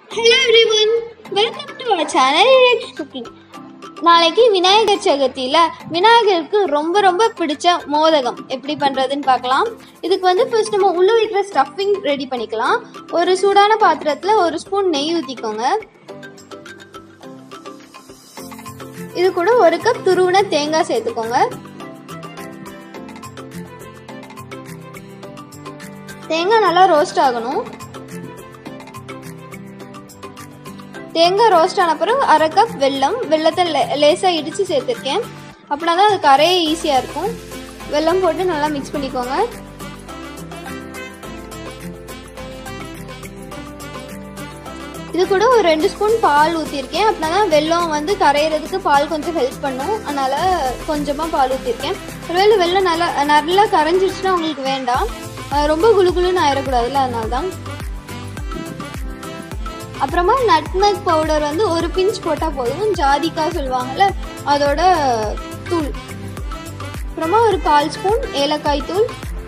Hello everyone welcome to our channel cooking நாளைக்கு விநாயகர் சதுர்த்தியில் விநாயகருக்கு ரொம்ப ரொம்ப பிடிச்ச மோதகம் எப்படி பண்ணுறதுன்னு பார்க்கலாம் இதுக்கு வந்து ஃபர்ஸ்ட் நம்ம உள்ள வைக்கிற ஸ்டஃபிங் ரெடி பண்ணிக்கலாம் ஒரு சூடான பாத்திரத்தில் ஒரு ஸ்பூன் நெய் ஊற்றிக்கோங்க இது கூட ஒரு கப் துருவின தேங்காய் சேர்த்துக்கோங்க தேங்காய் நல்லா ரோஸ்ட் ஆகணும் தேங்காய் ரோஸ்ட் ஆன பிறகு அரை கப் வெல்லம் வெள்ளத்தை லே லேசாக இடித்து சேர்த்துருக்கேன் அப்படின்னா தான் அது கரைய ஈஸியாக இருக்கும் வெல்லம் போட்டு நல்லா மிக்ஸ் பண்ணிக்கோங்க இது கூட ஒரு ரெண்டு ஸ்பூன் பால் ஊற்றிருக்கேன் அப்படின்னா தான் வெல்லம் வந்து கரையிறதுக்கு பால் கொஞ்சம் ஹெல்ப் பண்ணும் அதனால் கொஞ்சமாக பால் ஊற்றிருக்கேன் ஒருவேளை வெல்லம் நல்லா நல்லா கரைஞ்சிருச்சுன்னா உங்களுக்கு வேண்டாம் ரொம்ப குளு குளுன்னு ஆயிடக்கூடாதுல்ல அதனால தான் அப்புறமா நட்மக் பவுடர் வந்து ஒரு பிஞ்ச் போட்டால் போதும் ஜாதிக்காய் சொல்லுவாங்கல்ல அதோட தூள் அப்புறமா ஒரு கால் ஸ்பூன் ஏலக்காய் தூள்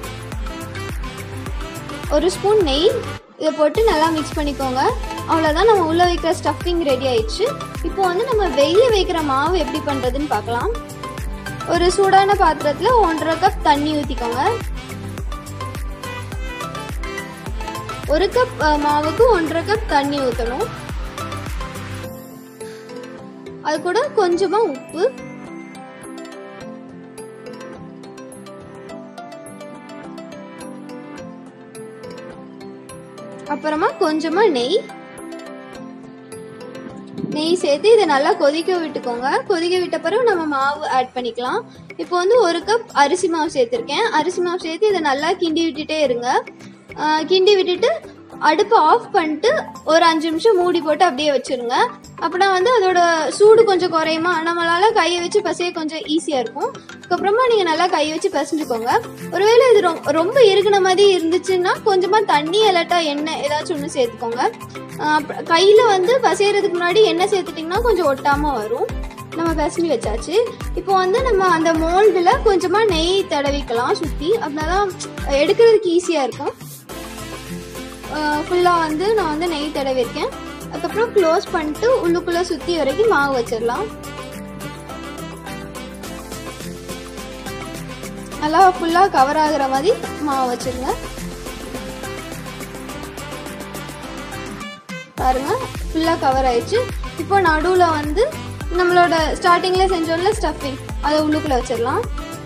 ஒரு ஸ்பூன் நெய் இதை போட்டு நல்லா மிக்ஸ் பண்ணிக்கோங்க அவ்வளோதான் நம்ம உள்ளே வைக்கிற ஸ்டஃபிங் ரெடி ஆயிடுச்சு இப்போ வந்து நம்ம வெளியே வைக்கிற மாவு எப்படி பண்ணுறதுன்னு பார்க்கலாம் ஒரு சூடான பாத்திரத்தில் ஒன்றரை கப் தண்ணி ஊற்றிக்கோங்க ஒரு கப் மாவுக்கு ஒன்றரை கப் தண்ணி ஊற்றணும் அது கூட கொஞ்சமா உப்பு அப்புறமா கொஞ்சமா நெய் நெய் சேர்த்து இதை நல்லா கொதிக்க விட்டுக்கோங்க கொதிக்க விட்ட பிறகு நம்ம மாவு ஆட் பண்ணிக்கலாம் இப்போ வந்து ஒரு கப் அரிசி மாவு சேர்த்துருக்கேன் அரிசி மாவு சேர்த்து இதை நல்லா கிண்டி விட்டுட்டே இருங்க கிண்டி விட்டுட்டு அடுப்பை ஆஃப் பண்ணிட்டு ஒரு அஞ்சு நிமிஷம் மூடி போட்டு அப்படியே வச்சிருங்க அப்படின்னா வந்து அதோட சூடு கொஞ்சம் குறையுமா நம்மளால கையை வச்சு பசைய கொஞ்சம் ஈஸியாக இருக்கும் அதுக்கப்புறமா நீங்கள் நல்லா கையை வச்சு பசஞ்சுக்கோங்க ஒருவேளை இது ரொம்ப இருக்குன மாதிரி இருந்துச்சுன்னா கொஞ்சமாக தண்ணி இல்லாட்டா எண்ணெய் ஏதாச்சும் ஒன்று சேர்த்துக்கோங்க கையில் வந்து பசையறதுக்கு முன்னாடி எண்ணெய் சேர்த்துட்டிங்கன்னா கொஞ்சம் ஒட்டாமல் வரும் நம்ம பசஞ்சு வச்சாச்சு இப்போ வந்து நம்ம அந்த மோல்டில் கொஞ்சமாக நெய் தடவிக்கலாம் சுற்றி அப்படின்னா தான் எடுக்கிறதுக்கு ஈஸியாக இருக்கும் ஃபுல்லாக வந்து நான் வந்து நெய் தடவிருக்கேன் அதுக்கப்புறம் க்ளோஸ் பண்ணிட்டு உள்ளுக்குள்ளே சுற்றி வரைக்கும் மாவு வச்சிடலாம் நல்லா ஃபுல்லாக கவர் ஆகுற மாதிரி மாவு வச்சிருங்க பாருங்க ஃபுல்லாக கவர் ஆயிடுச்சு இப்போ நடுவில் வந்து நம்மளோட ஸ்டார்டிங்கில் செஞ்சோம்ல ஸ்டஃபிங் அதை உள்ளுக்குள்ளே வச்சிடலாம்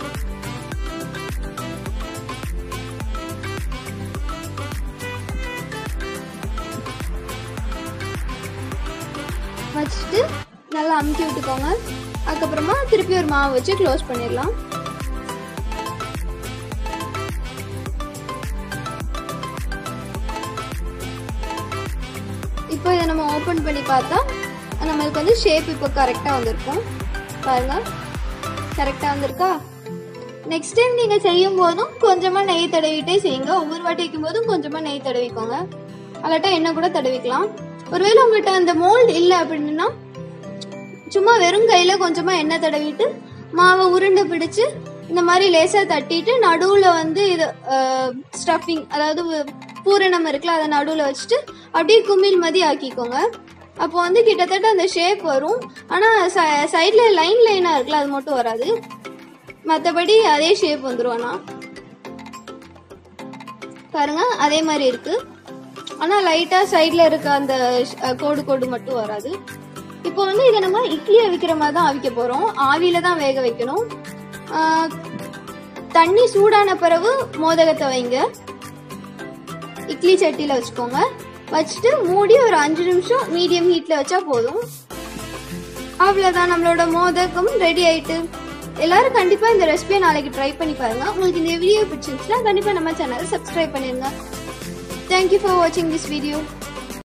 வச்சுட்டு நல்லா அமுக்கி விட்டுக்கோங்க அதுக்கப்புறமா திருப்பி ஒரு மாவு வச்சு க்ளோஸ் பண்ணிடலாம் இப்போ இதை நம்ம ஓப்பன் பண்ணி பார்த்தா நம்மளுக்கு வந்து ஷேப் இப்போ கரெக்டாக வந்திருக்கும் பாருங்க கரெக்டாக வந்திருக்கா நெக்ஸ்ட் டைம் நீங்கள் செய்யும் போதும் கொஞ்சமாக நெய் தடவிட்டே செய்யுங்க ஒவ்வொரு வாட்டி வைக்கும் போதும் கொஞ்சமாக நெய் தடவிக்கோங்க அல்லாட்டா எண்ணெய் கூட தடவிக்கலாம் ஒருவேளை உங்கள்கிட்ட அந்த மோல்டு இல்லை அப்படின்னா சும்மா வெறும் கையில் கொஞ்சமாக எண்ணெய் தடவிட்டு மாவை உருண்டை பிடிச்சு இந்த மாதிரி லேசாக தட்டிட்டு நடுவில் வந்து இது ஸ்டஃபிங் அதாவது பூரணம் இருக்குல்ல அதை நடுவில் வச்சுட்டு அப்படியே குமிழ் மாதிரி ஆக்கிக்கோங்க அப்போ வந்து கிட்டத்தட்ட அந்த ஷேப் வரும் ஆனால் ச சைடில் லைன் லைனாக இருக்குல்ல அது மட்டும் வராது மற்றபடி அதே ஷேப் வந்துடும் ஆனால் பாருங்க அதே மாதிரி இருக்குது ஆனால் லைட்டாக சைடில் இருக்க அந்த கோடு கோடு மட்டும் வராது இப்போ வந்து இதை நம்ம இட்லி அவிக்கிற மாதிரி தான் அவிக்க போகிறோம் ஆவியில் தான் வேக வைக்கணும் தண்ணி சூடான பிறகு மோதகத்தை வைங்க இட்லி சட்டியில் வச்சுக்கோங்க வச்சுட்டு மூடி ஒரு அஞ்சு நிமிஷம் மீடியம் ஹீட்டில் வச்சா போதும் அவ்வளோதான் நம்மளோட மோதகம் ரெடி ஆயிட்டு எல்லாரும் கண்டிப்பாக இந்த ரெசிபியை நாளைக்கு ட்ரை பண்ணி பாருங்க உங்களுக்கு இந்த வீடியோ பிடிச்சிருந்துச்சுன்னா கண்டிப்பாக நம்ம சேனலை சப்ஸ்கிரைப் பண்ணிடுங்க Thank you for watching this video.